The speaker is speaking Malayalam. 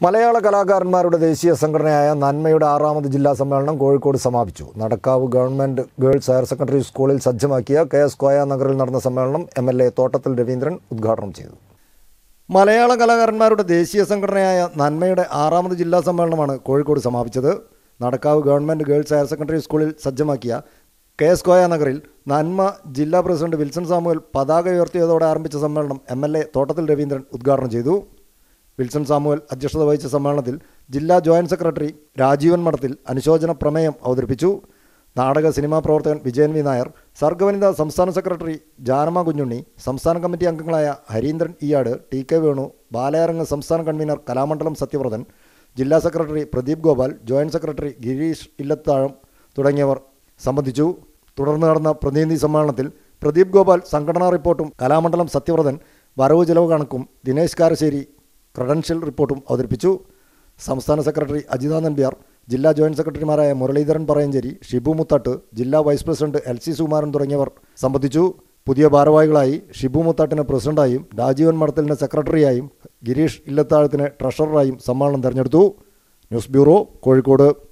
മലയാള കലാകാരന്മാരുടെ ദേശീയ സംഘടനയായ നന്മയുടെ ആറാമത് ജില്ലാ സമ്മേളനം കോഴിക്കോട് സമാപിച്ചു Nadakkavu government girls higher secondary സ്കൂളിൽ സജ്ജമാക്കിയ കെ എസ് കോയ നഗറിൽ നടന്ന സമ്മേളനം എം എൽ എ തോട്ടത്തിൽ രവീന്ദ്രൻ ഉദ്ഘാടനം ചെയ്തു മലയാള കലാകാരന്മാരുടെ ദേശീയ സംഘടനയായ നന്മയുടെ ആറാമത് ജില്ലാ സമ്മേളനമാണ് കോഴിക്കോട് സമാപിച്ചത് Nadakkavu government girls higher secondary സ്കൂളിൽ സജ്ജമാക്കിയ കെ എസ് കോയ നഗറിൽ നന്മ ജില്ലാ പ്രസിഡന്റ് വിൽസൺ സാമുവൽ പതാക ഉയർത്തിയതോടെ ആരംഭിച്ച സമ്മേളനം എം എൽ എ തോട്ടത്തിൽ രവീന്ദ്രൻ ഉദ്ഘാടനം ചെയ്തു വിൽസൺ സാമുവൽ അധ്യക്ഷത വഹിച്ച സമ്മേളനത്തിൽ ജില്ലാ ജോയിന്റ് സെക്രട്ടറി രാജീവൻ മഠത്തിൽ അനുശോചന പ്രമേയം അവതരിപ്പിച്ചു നാടക സിനിമാ പ്രവർത്തകൻ വിജയൻ വി നായർ സർഗവനിത സംസ്ഥാന സെക്രട്ടറി ജാനമ കുഞ്ഞുണ്ണി സംസ്ഥാന കമ്മിറ്റി അംഗങ്ങളായ ഹരീന്ദ്രൻ ഇയാട് ടി കെ വേണു ബാലയരങ്ങ് സംസ്ഥാന കൺവീനർ കലാമണ്ഡലം സത്യവ്രതൻ ജില്ലാ secretary Pradeep Gopal joint secretary Girish Illathazham തുടങ്ങിയവർ സംബന്ധിച്ചു തുടർന്ന് നടന്ന പ്രതിനിധി സമ്മേളനത്തിൽ പ്രദീപ് ഗോപാൽ സംഘടനാ റിപ്പോർട്ടും കലാമണ്ഡലം സത്യവ്രതൻ വരവ് ചെലവ് കണക്കും ദിനേശ് കാരശ്ശേരി ക്രെഡൻഷ്യൽ റിപ്പോർട്ടും അവതരിപ്പിച്ചു സംസ്ഥാന സെക്രട്ടറി അജിത നമ്പ്യാർ ജില്ലാ ജോയിന്റ് സെക്രട്ടറിമാരായ മുരളീധരൻ പറയഞ്ചേരി ഷിബു മുത്താട്ട് ജില്ലാ vice president L C Sukumaran തുടങ്ങിയവർ സംബന്ധിച്ചു പുതിയ ഭാരവാഹികളായി ഷിബു മുത്താട്ടിനെ പ്രസിഡന്റായും രാജീവൻ മഠത്തലിനെ സെക്രട്ടറിയായും ഗിരീഷ് ഇല്ലത്താഴത്തിന് ട്രഷററായും സമ്മേളനം തെരഞ്ഞെടുത്തു ന്യൂസ് ബ്യൂറോ കോഴിക്കോട്